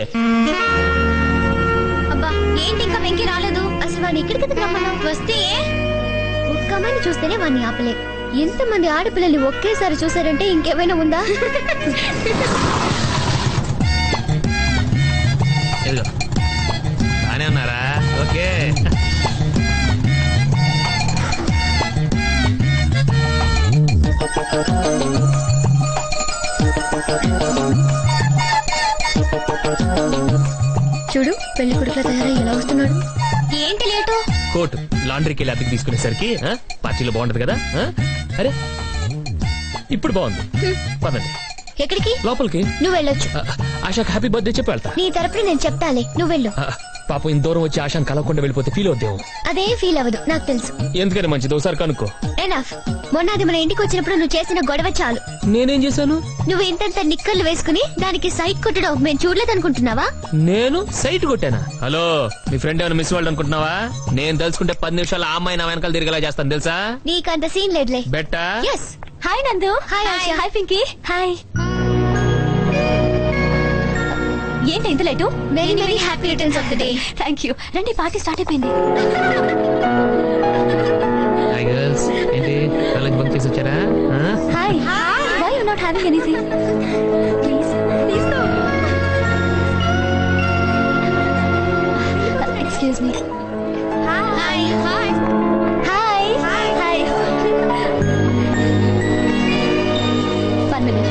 అబ్బా ఏంటి ఇంకా వెంకి రాలేదు అసలు వాడిని ఇక్కడికి ఎందుకు రమ్మన్నావు వస్తే ఒక్క అమ్మాయిని చూస్తేనే వాడిని ఆపలే ఎంతమంది ఆడపిల్లల్ని ఒకేసారి చూసారంటే ఇంకేమైనా ఉందా ఇదిగో బానే ఉన్నారా ఓకే చూడు పెళ్లి కొడుకుల తయారై ఎలా వస్తున్నాడు ఏంటి లేటు కోట్ లాండ్రీకి వెళ్ళి అద్దెకి తీసుకునేసరికి ఆ, పార్టీలో బాగుంటది కదా ఆ? అరే ఇప్పుడు బాగుంది పదండి ఎక్కడికి లోపలికి నువ్వు వెళ్ళొచ్చు ఆ, ఆశాకి హ్యాపీ బర్త్డే చెప్పి వెళ్తా నీ తరపున నేను చెప్తాలే నువ్వు వెళ్ళు ఆ, పాపం ఇంత దూరం వచ్చి ఆశాను కలవకుండా వెళ్ళిపోతే ఫీల్ అవుతావు అదేం ఫీల్ అవ్వదు నాకు తెలుసు ఎందుకని మంచిది ఒకసారి కనుక్కో ఎనఫ్ మొన్న అది మన ఇంటికి వచ్చినప్పుడు నువ్వు చేసిన గొడవ చాలు నేనేం చేశాను నువ్వు ఇంతంత నిక్కర్లు వేసుకుని దానికి సైట్ కొట్టడం మేము చూడలేదనుకుంటున్నావా నేను సైట్ కొట్టానా హలో మీ ఫ్రెండ్ ఏమైనా మిస్ వాళ్ళు అనుకుంటున్నావా నేను తెలుసుకుంటే పది నిమిషాలు ఆ అమ్మాయి నా వెనకాల తిరిగేలా చేస్తాను తెలుసా నీకంత సీన్ లేదులే బెట్టా yes hi Nandu hi Asha hi Pinky hi ఏంటి ఇంత late very very happy returns of the day thank you రండి పార్టీ స్టార్ట్ అయిపోయింది హాయ్ గర్ల్స్ ఏంటి కాలేజ్ బంక్ చేసి వచ్చారా ఆ? Hi why you not having anything please please excuse me hi hi hi hi one minute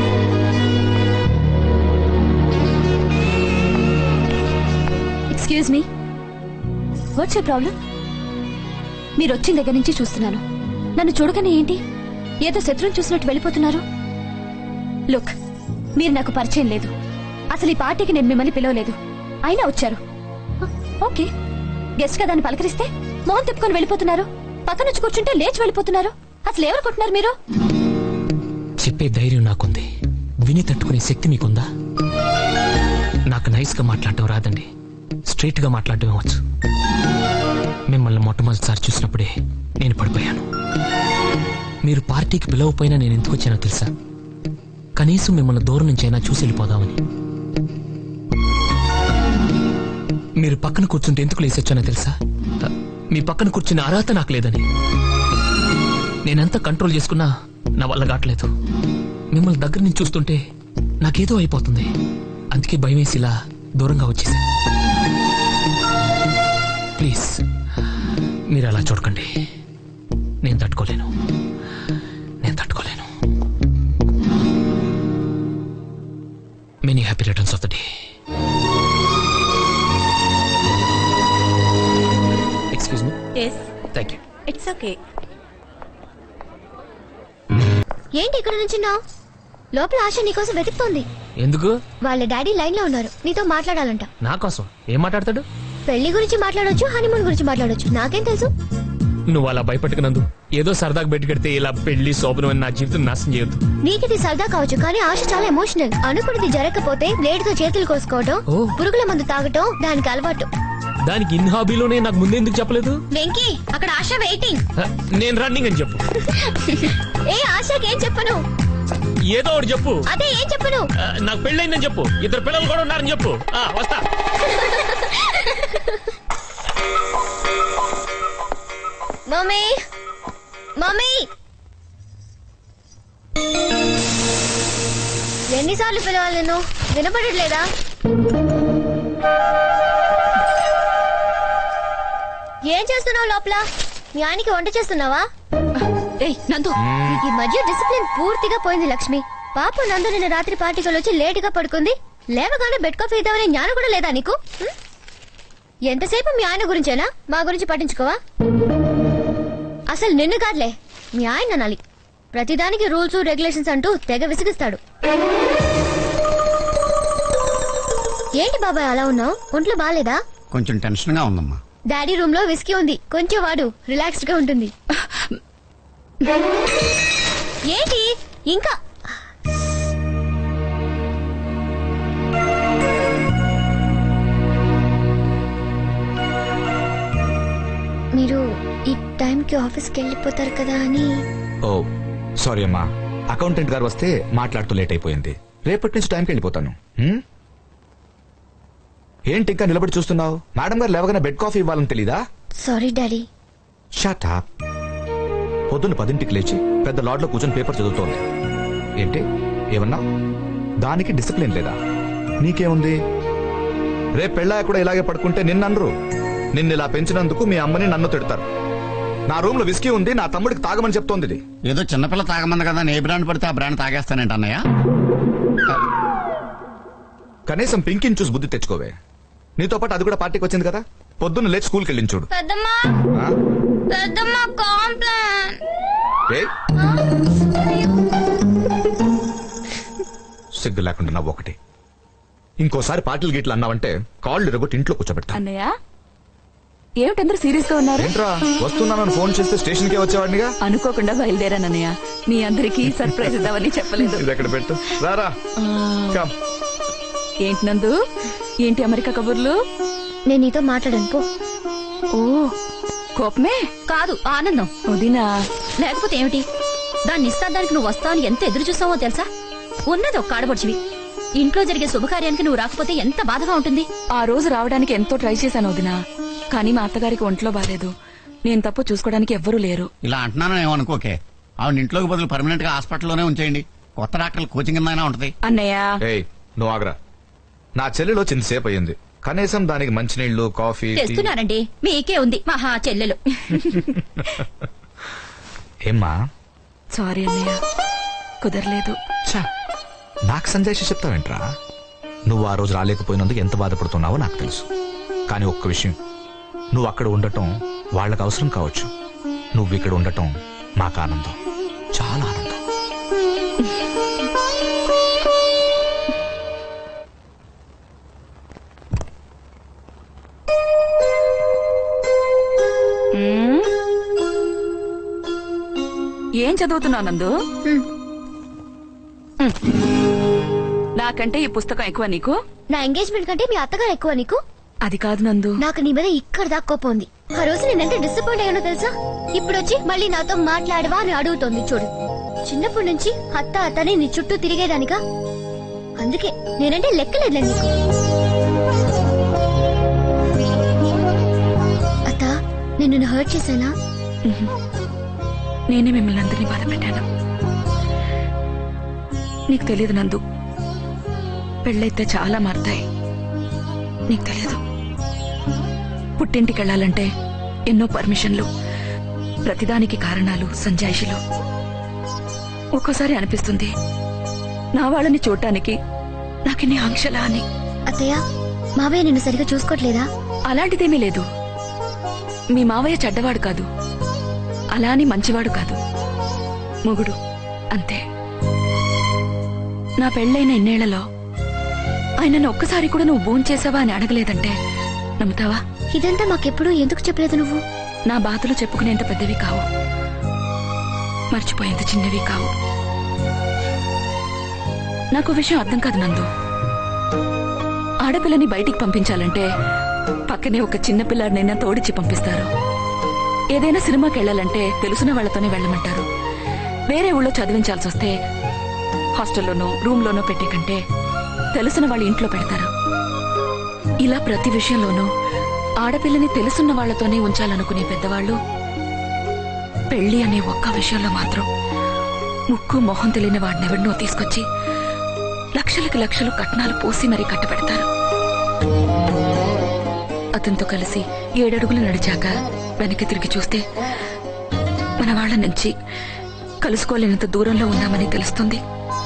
excuse me what's your problem మీరు వచ్చిన దగ్గర నుంచి చూస్తున్నాను నన్ను చూడగానే ఏంటి ఏదో శత్రువుని చూసినట్టు వెళ్ళిపోతున్నారు లుక్ మీరు నాకు పరిచయం లేదు అసలు ఈ పార్టీకి నేను మిమ్మల్ని పిలవలేదు అయినా వచ్చారు హ, ఓకే గెస్ట్ గా దాన్ని పలకరిస్తే మోహన్ తిప్పుకొని వెళ్ళిపోతున్నారు పక్కన వచ్చి కూర్చుంటే లేచి వెళ్ళిపోతున్నారు అసలు ఎవరు కొట్టినారు మీరు చెప్పే ధైర్యం నాకుంది విని తట్టుకునే శక్తి మీకుందా నాకు నైస్ గా మాట్లాడటం రాదండి స్ట్రైట్ గా మాట్లాడటం వచ్చు మిమ్మల్ని మొట్టమొదటిసారి చూసినప్పుడే నేను పడిపోయాను మీరు పార్టీకి పిలవపోయినా నేను ఎందుకు వచ్చానో తెలుసా కనీసం మిమ్మల్ని దూరం నుంచైనా చూసి వెళ్ళిపోదామని మీరు పక్కన కూర్చుంటే ఎందుకు లేసి వచ్చానో తెలుసా మీ పక్కన కూర్చునే అర్హత నాకు లేదని నేనెంత కంట్రోల్ చేసుకున్నా నా వల్ల కావట్లేదు మిమ్మల్ని దగ్గర నుంచి చూస్తుంటే నాకేదో అయిపోతుంది అందుకే భయం వేసి ఇలా దూరంగా వచ్చేసా ప్లీజ్ మీరు అలా చూడకండి నేను తట్టుకోలేను నేను తట్టుకోలేను many happy returns of the day excuse me yes thank you it's okay ఏంటి ఇక్కడ నుంచున్నావు లోపల ఆశ నీకోసం వెతుకుతోంది ఎందుకు వాళ్ళ డాడీ లైన్ లో ఉన్నారు నీతో మాట్లాడాలంట నా కోసం ఏం మాట్లాడతాడు పెళ్లి గురించి మాట్లాడొచ్చు హనీమూన్ గురించి మాట్లాడొచ్చు నాకేం తెలుసు నువ్వు అలా భయపెట్టుకున్నందు ఏదో సరదాగా బయటకెడితే ఇలా పెళ్లి శోభనం అని నా జీవితం నాశనం చేయొద్దు నీకిది సరదా కావచ్చు కానీ ఆశ చాలా ఎమోషనల్ అనుకున్నది జరగకపోతే బ్లేడ్తో చేతులు కోసుకోవడం ఓ. పురుగుల మందు తాగటం దానికి అలవాటు దానికి ఇన్ హాబీలోనే నాకు ముందే ఎందుకు చెప్పలేదు వెంకీ అక్కడ ఆశ వెయిటింగ్ హ, నేను రన్నింగ్ అని చెప్పు ఏ ఆశకి ఏం చెప్పను ఏదో ఒకటి చెప్పు అదే ఏం చెప్పను ఆ, నాకు పెళ్ళైందని చెప్పు ఇద్దరు పిల్లలు కూడా ఉన్నారని చెప్పు ఆ, వస్తా మమ్మీ మమ్మీ ఎన్నిసార్లు పిలవాలి నేను వినపడట్లేదా ఏం చేస్తున్నావు లోపల మీ ఆయనకి వంట చేస్తున్నావా ఏయ్ నందు నీకు ఈ మధ్య డిసిప్లిన్ పూర్తిగా పోయింది లక్ష్మి పాప నందు నిన్న రాత్రి పార్టీకి వచ్చి లేటుగా పడుకుంది లేవగానే బెడ్ కాఫీ ఇద్దామనే జ్ఞానం కూడా లేదా నీకు హ్మ్? ఎంతసేపు మీ ఆయన గురించేనా మా గురించి పట్టించుకోవా అసలు నిన్ను కాదులే మీ ఆయన అనాలి ప్రతిదానికి రూల్స్ రెగ్యులేషన్స్ అంటూ తెగ విసిగిస్తాడు ఏంటి బాబాయ్ అలా ఉన్నావు ఒంట్లో బాగాలేదా కొంచెం టెన్షన్ గా ఉందమ్మా డాడీ రూమ్ లో విస్కీ ఉంది కొంచెం వాడు రిలాక్స్డ్ గా ఉంటుంది ఏంటి ఇంకా మీరు ఈ టైంకి ఆఫీస్కి వెళ్ళిపోతారు కదా అని ఓ సారీ అమ్మా అకౌంటెంట్ గారు వస్తే మాట్లాడుతూ లేట్ అయిపోయింది రేపటి నుంచి టైంకి వెళ్ళిపోతాను హ్మ్? ఏంటి ఇంకా నిలబడి చూస్తున్నావు మేడం గారు లేవగానే బెడ్ కాఫీ ఇవ్వాలని తెలీదా సారీ డాడీ షాట్ పొద్దున్న పదింటికి లేచి పెద్ద లాడ్లో కూర్చొని పేపర్ చదువుతోంది ఏంటి ఏమన్నా దానికి డిసిప్లిన్ లేదా నీకేముంది రేపు పెళ్ళా కూడా ఇలాగే పడుకుంటే నిన్ననరు నిన్ను ఇలా పెంచినందుకు మీ అమ్మని నన్ను తిడతారు నా రూమ్ లో విస్కీ ఉంది నా తమ్ముడికి తాగమని చెప్తోంది ఇది ఏదో చిన్నపిల్ల తాగమంది కదా ఏ బ్రాండ్ పడితే ఆ బ్రాండ్ తాగేస్తానంట అన్నయ్య కనీసం పింకిని చూసి బుద్ధి తెచ్చుకోవే నీతో పాటు అది కూడా పార్టీకి వచ్చింది కదా పొద్దున్న లేచి స్కూల్కి వెళ్ళింది చూడు పెద్దమ్మా ఆ? పెద్దమ్మా కాంప్లాన్ ఏయ్ సిగ్గు లేకుండా నవ్వు ఒకటి ఇంకోసారి పార్టీలు గీట్లు అన్నావంటే కాళ్ళు ఇరగొట్టి ఇంట్లో కూర్చోబెడతా అన్నయ్య ఏమిటందరూ సీరియస్ గా ఉన్నారు ఏంట్రా వస్తున్నానని ఫోన్ చేస్తే స్టేషన్ కే వచ్చేవాడినిగా అనుకోకుండా బయలుదేరానన్నయ్య మీ అందరికి సర్ప్రైజ్ ఇద్దామని చెప్పలేదు ఇది ఎక్కడ పెట్టు రారా కమ్ ఏంటి నందు ఏంటి అమెరికా కబుర్లు నేను నీతో మాట్లాడాను పో ఓ కోపమే కాదు ఆనందం వదినా లేకపోతే ఏమిటి దాన్ని ఇస్తాదానికి నువ్వు వస్తావని ఎంత ఎదురు చూస్తావో తెలుసా ఉన్నది ఒక్క ఆడబడిచివి ఇంట్లో జరిగే శుభకార్యానికి నువ్వు రాకపోతే ఎంత బాధగా ఉంటుంది ఆ రోజు రావడానికి ఎంతో ట్రై చేశాను వదినా కానీ మా అత్తగారికి ఒంట్లో బాలేదు నేను తప్పు చూసుకోవడానికి ఎవ్వరూ లేరు ఇలా అంటున్నాను ఏమనుకోకే ఆవిడ ఇంట్లోకి బదులు పర్మనెంట్ గా హాస్పిటల్లోనే ఉంచేయండి కొత్త డాక్టర్ కోచింగ్ కింద ఉంటది అన్నయ్య ఏయ్ నువ్వు ఆగరా నా చెల్లెలో చింతసేపు అయ్యింది కనీసం దానికి మంచినీళ్లు కాఫీ టీ- తెస్తున్నానండి మీకే ఉంది మహా చెల్లెలు ఏమ్మా సారీ అన్నయ్య కుదరలేదు ఛా, నాకు సంజయ్ చెప్తావేంట్రా నువ్వు ఆ రోజు రాలేకపోయినందుకు ఎంత బాధపడుతున్నావో నాకు తెలుసు కానీ ఒక్క విషయం నువ్వు అక్కడ ఉండటం వాళ్ళకి అవసరం కావచ్చు నువ్వు ఇక్కడ ఉండటం మాకు ఆనందం చాలా ఆనందం మ్మ్. ఏం చదువుతున్నావు నందు మ్మ్. నాకంటే ఈ పుస్తకం ఎక్కువ నీకు నా ఎంగేజ్మెంట్ కంటే మీ అత్తగారు ఎక్కువ నీకు అది కాదు నందు నాకు నీ మీద ఇక్కడ దాకా కోపం ఉంది ఆ రోజు నేనంటే డిసప్పాయింట్ అయ్యానో తెలుసా ఇప్పుడు వచ్చి మళ్ళీ నాతో మాట్లాడవా అని అడుగుతోంది చూడు చిన్నప్పటి నుంచి అత్త అత్తని నీ చుట్టూ తిరిగేదానిగా అందుకే నేనంటే లెక్కలేదులే నీకు అత్త నేను నిన్ను హర్ట్ చేశానా నేనే మిమ్మల్ని అందరినీ బాధ పెట్టాను నీకు తెలియదు నందు పెళ్ళైతే చాలా మారతాయి నీకు తెలియదు పుట్టింటికి వెళ్ళాలంటే ఎన్నో పర్మిషన్లు ప్రతిదానికి కారణాలు సంజాయిషులు ఒక్కోసారి అనిపిస్తుంది నా వాళ్ళని చూడటానికి నాకిన్ని ఆంక్షలా అని అత్తయ్య మావయ్య నిన్ను సరిగా చూసుకోవట్లేదా అలాంటిదేమీ లేదు మీ మావయ్య చెడ్డవాడు కాదు అలా అని మంచివాడు కాదు మొగుడు అంతే నా పెళ్ళైన ఇన్నేళ్లలో ఆయనను ఒక్కసారి కూడా నువ్వు భోంచేసావా అని అడగలేదంటే నమ్ముతావా ఇదంతా మాకెప్పుడు ఎందుకు చెప్పలేదు నువ్వు నా బాధలు చెప్పుకునేంత పెద్దవి కావు మర్చిపోయేంత చిన్నవి కావు నాకు విషయం అర్థం కాదు నందు ఆడపిల్లని బయటికి పంపించాలంటే పక్కనే ఒక చిన్న పిల్లాడినైనా తోడిచి పంపిస్తారు ఏదైనా సినిమాకి వెళ్ళాలంటే తెలిసిన వాళ్లతోనే వెళ్ళమంటారు వేరే ఊళ్ళో చదివించాల్సి వస్తే హాస్టల్లోనో రూమ్లోనో పెట్టే కంటే తెలిసిన వాళ్ళ ఇంట్లో పెడతారు ఇలా ప్రతి విషయంలోనూ ఆడపిల్లని తెలుసున్న వాళ్లతోనే ఉంచాలనుకునే పెద్దవాళ్ళు పెళ్లి అనే ఒక్క విషయంలో మాత్రం ముక్కు మొహం తెలియని వాడినెవడినో తీసుకొచ్చి లక్షలకి లక్షలు కట్నాలు పోసి మరీ కట్టబెడతారు అతనితో కలిసి ఏడడుగులు నడిచాక వెనక్కి తిరిగి చూస్తే మన వాళ్ళ నుంచి కలుసుకోలేనంత దూరంలో ఉన్నామని తెలుస్తుంది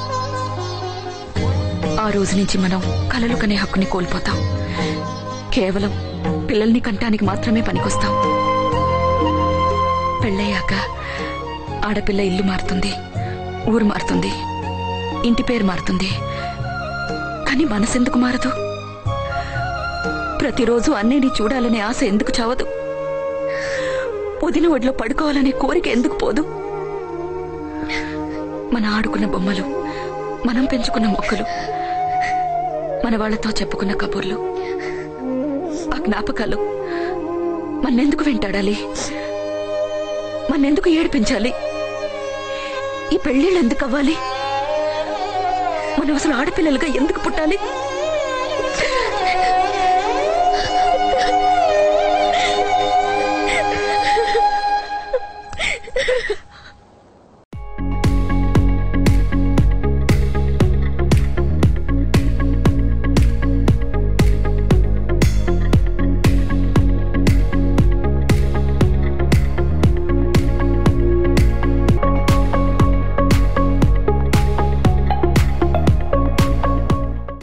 ఆ రోజు నుంచి మనం కలలు కనే హక్కుని కోల్పోతాం కేవలం పిల్లల్ని కంటానికి మాత్రమే పనికొస్తాం పెళ్ళయ్యాక ఆడపిల్ల ఇల్లు మారుతుంది ఊరు మారుతుంది ఇంటి పేరు మారుతుంది కానీ మనసెందుకు మారదు ప్రతిరోజు అన్నిని చూడాలనే ఆశ ఎందుకు చావదు వదిన ఒడిలో పడుకోవాలనే కోరిక ఎందుకు పోదు మన ఆడుకున్న బొమ్మలు మనం పెంచుకున్న మొక్కలు మన వాళ్ళతో చెప్పుకున్న కబుర్లు ఆ జ్ఞాపకాలు మన్నెందుకు వెంటాడాలి మన్నెందుకు ఏడిపించాలి ఈ పెళ్ళిళ్ళు ఎందుకు అవ్వాలి మనం అసలు ఆడపిల్లలుగా ఎందుకు పుట్టాలి